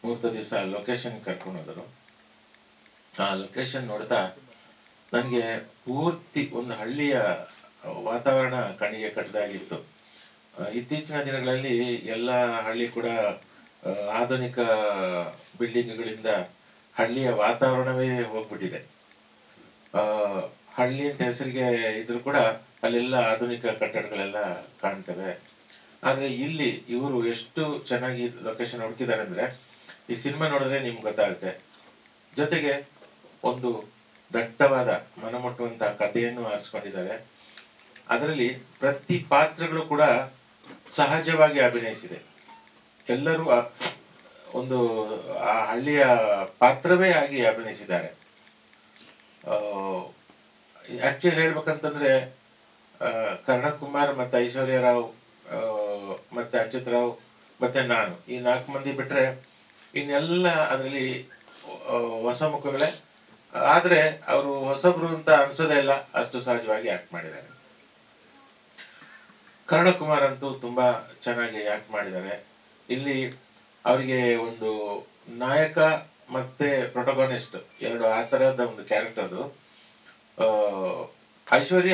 ಮುಹೂರ್ತ ದಿವಸ ಲೊಕೇಶನ್ ಕರ್ಕೊಂಡು ಹೋದರು ಆ ಲೊಕೇಶನ್ ನೋಡ್ತಾ ನನಗೆ ಪೂರ್ತಿ ಒಂದು ಹಳ್ಳಿಯ ವಾತಾವರಣ ಕಣ್ಣಿಗೆ ಕಟ್ಟದಾಗಿತ್ತು ಆ, ಇತ್ತೀಚಿನ ದಿನಗಳಲ್ಲಿ ಎಲ್ಲ ಹಳ್ಳಿ ಕೂಡ ಆ, ಆಧುನಿಕ ಬಿಲ್ಡಿಂಗ್ಗಳಿಂದ ಹಳ್ಳಿಯ ವಾತಾವರಣವೇ ಹೋಗ್ಬಿಟ್ಟಿದೆ ಆ, ಹಳ್ಳಿ ಅಂತ ಹೆಸರಿಗೆ ಇದ್ರೂ ಕೂಡ ಅಲ್ಲೆಲ್ಲ ಆಧುನಿಕ ಕಟ್ಟಡಗಳೆಲ್ಲ ಕಾಣ್ತವೆ ಆದ್ರೆ ಇಲ್ಲಿ ಇವರು ಎಷ್ಟು ಚೆನ್ನಾಗಿ ಲೊಕೇಶನ್ ಹುಡುಕಿದ್ದಾರೆ ಅಂದ್ರೆ ಈ ಸಿನಿಮಾ ನೋಡಿದ್ರೆ ನಿಮ್ಗೆ ಗೊತ್ತಾಗುತ್ತೆ ಜೊತೆಗೆ ಒಂದು ದಟ್ಟವಾದ ಮನಮುಟ್ಟುವಂತ ಕಥೆಯನ್ನು ಆರಿಸ್ಕೊಂಡಿದ್ದಾರೆ ಅದರಲ್ಲಿ ಪ್ರತಿ ಪಾತ್ರಗಳು ಕೂಡ ಸಹಜವಾಗಿ ಅಭಿನಯಿಸಿದೆ ಎಲ್ಲರೂ ಆ- ಒಂದು ಆ ಹಳ್ಳಿಯ ಪಾತ್ರವೇ ಆಗಿ ಅಭಿನಯಿಸಿದ್ದಾರೆ ಆಕ್ಚುಲಿ ಹೇಳ್ಬೇಕಂತಂದ್ರೆ ಆ, ಕರ್ಣಕುಮಾರ್ ಮತ್ತೆ ಐಶ್ವರ್ಯ ರಾವ್ ಆ, ಮತ್ತೆ ಅಚ್ಯುತ್ ರಾವ್ ಮತ್ತೆ ನಾನು ಈ ನಾಲ್ಕು ಮಂದಿ ಬಿಟ್ರೆ ಇನ್ನೆಲ್ಲ ಅದರಲ್ಲಿ ಹೊಸ ಮುಖಗಳೇ ಆದ್ರೆ ಅವರು ಹೊಸಬ್ರು ಅಂತ ಅನ್ಸೋದೇ ಇಲ್ಲ ಅಷ್ಟು ಸಹಜವಾಗಿ ಆಕ್ಟ್ ಮಾಡಿದ್ದಾರೆ ಕರ್ಣಕುಮಾರ್ ಅಂತೂ ತುಂಬಾ ಚೆನ್ನಾಗಿ ಆಕ್ಟ್ ಮಾಡಿದ್ದಾರೆ ಇಲ್ಲಿ ಅವರಿಗೆ ಒಂದು ನಾಯಕ ಮತ್ತೆ ಪ್ರೊಟಗೋನಿಸ್ಟ್ ಎರಡು ಆ ತರಹದ ಒಂದು ಕ್ಯಾರೆಕ್ಟರ್ ಅದು ಆ, ಐಶ್ವರ್ಯ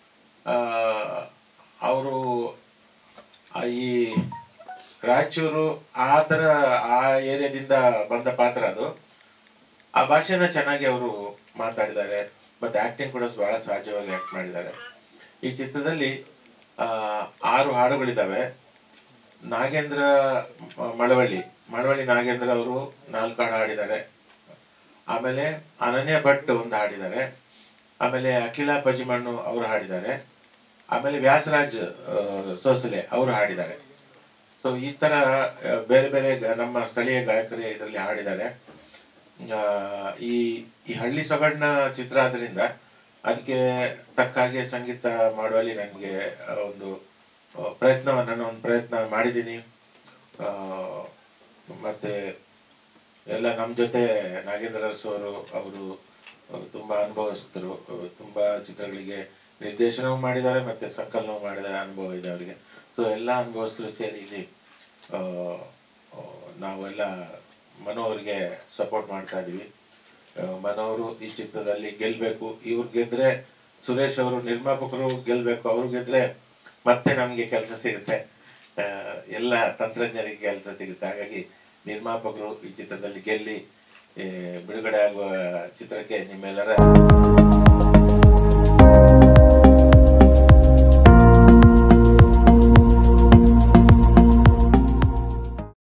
ಅವರು ಈ ರಾಯಚೂರು ಆ ತರ ಆ ಏರಿಯಾದಿಂದ ಬಂದ ಪಾತ್ರ ಅದು ಆ ಭಾಷೆನ ಚೆನ್ನಾಗಿ ಅವರು ಮಾತಾಡಿದ್ದಾರೆ ಮತ್ತೆ ಆಕ್ಟಿಂಗ್ ಕೂಡ ಬಹಳ ಸಹಜವಾಗಿ ಆಕ್ಟ್ ಮಾಡಿದ್ದಾರೆ ಈ ಚಿತ್ರದಲ್ಲಿ ಆ ಆರು ಹಾಡುಗಳಿದ್ದಾವೆ ನಾಗೇಂದ್ರ ಮ- ಮಳವಳ್ಳಿ ಮಳವಳ್ಳಿ ನಾಗೇಂದ್ರ ಅವರು ನಾಲ್ಕು ಹಾಡು ಹಾಡಿದ್ದಾರೆ ಆಮೇಲೆ ಅನನ್ಯ ಭಟ್ ಒಂದು ಹಾಡಿದ್ದಾರೆ ಆಮೇಲೆ ಅಖಿಲ ಪಜಿಮಣ್ಣು ಅವರು ಹಾಡಿದ್ದಾರೆ ಆಮೇಲೆ ವ್ಯಾಸರಾಜ್ ಆ, ಸೋಸಲೆ ಅವರು ಹಾಡಿದ್ದಾರೆ ಸೊ ಈ ತರ ಆ, ಬೇರೆ ಬೇರೆ ಗ- ನಮ್ಮ ಸ್ಥಳೀಯ ಗಾಯಕರೇ ಇದರಲ್ಲಿ ಹಾಡಿದ್ದಾರೆ ಆ, ಈ ಈ ಹಳ್ಳಿ ಸೊಗಡಿನ ಚಿತ್ರ ಆದ್ರಿಂದ ಅದಕ್ಕೆ ತಕ್ಕ ಹಾಗೆ ಸಂಗೀತ ಮಾಡುವಲ್ಲಿ ನನಗೆ ಆ, ಒಂದು ಆ, ಪ್ರಯತ್ನ ನಾನು ಒಂದು ಪ್ರಯತ್ನ ಮಾಡಿದ್ದೀನಿ ಆ, ಮತ್ತೆ ಎಲ್ಲ ನಮ್ಮ ಜೊತೆ ನಾಗೇಂದ್ರ ಅರಸು ಅವರು ಅವರು ಅವರು ತುಂಬಾ ಅನುಭವಸ್ಥರು ಅವರು ತುಂಬಾ ಚಿತ್ರಗಳಿಗೆ ನಿರ್ದೇಶನವೂ ಮಾಡಿದ್ದಾರೆ ಮತ್ತೆ ಸಂಕಲನವೂ ಮಾಡಿದ ಅನುಭವ ಇದೆ ಅವರಿಗೆ ಸೊ ಎಲ್ಲ ಅನುಭವಸ್ಥರು ಸೇರಿ ಇಲ್ಲಿ ಆ, ಆ, ನಾವೆಲ್ಲ ಮನೋ ಅವರಿಗೆ ಸಪೋರ್ಟ್ ಮಾಡ್ತಾ ಇದೀವಿ ಆ, ಮನೋ ಅವರು ಈ ಚಿತ್ರದಲ್ಲಿ ಗೆಲ್ಬೇಕು ಇವ್ರು ಗೆದ್ರೆ ಸುರೇಶ್ ಅವರು ನಿರ್ಮಾಪಕರು ಗೆಲ್ಬೇಕು ಅವ್ರು ಗೆದ್ರೆ ಮತ್ತೆ ನಮ್ಗೆ ಕೆಲಸ ಸಿಗುತ್ತೆ ಆ, ಎಲ್ಲ ತಂತ್ರಜ್ಞರಿಗೆ ಕೆಲಸ ಸಿಗುತ್ತೆ ಹಾಗಾಗಿ ನಿರ್ಮಾಪಕರು ಈ ಚಿತ್ರದಲ್ಲಿ ಗೆಲ್ಲಿ ಆ, ಬಿಡುಗಡೆ ಆಗುವ ಚಿತ್ರಕ್ಕೆ ನಿಮ್ಮೆಲ್ಲರ